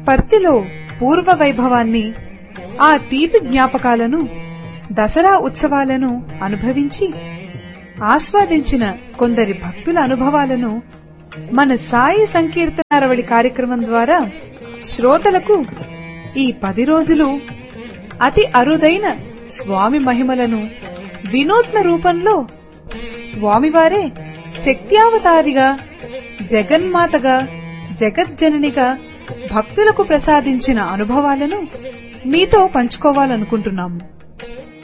పర్తిలో పూర్వ వైభవాన్ని ఆ తీపి జ్ఞాపకాలను దసరా ఉత్సవాలను అనుభవించి ఆస్వాదించిన కొందరి భక్తుల అనుభవాలను మన సాయి సంకీర్తనారవళి కార్యక్రమం ద్వారా శ్రోతలకు ఈ పది రోజులు అతి అరుదైన స్వామి మహిమలను వినూత్న రూపంలో స్వామివారే శక్త్యావతారిగా జగన్మాతగా జగజ్జననిగా భక్తులకు ప్రసాదించిన అనుభవాలను మీతో పంచుకోవాలనుకుంటున్నాము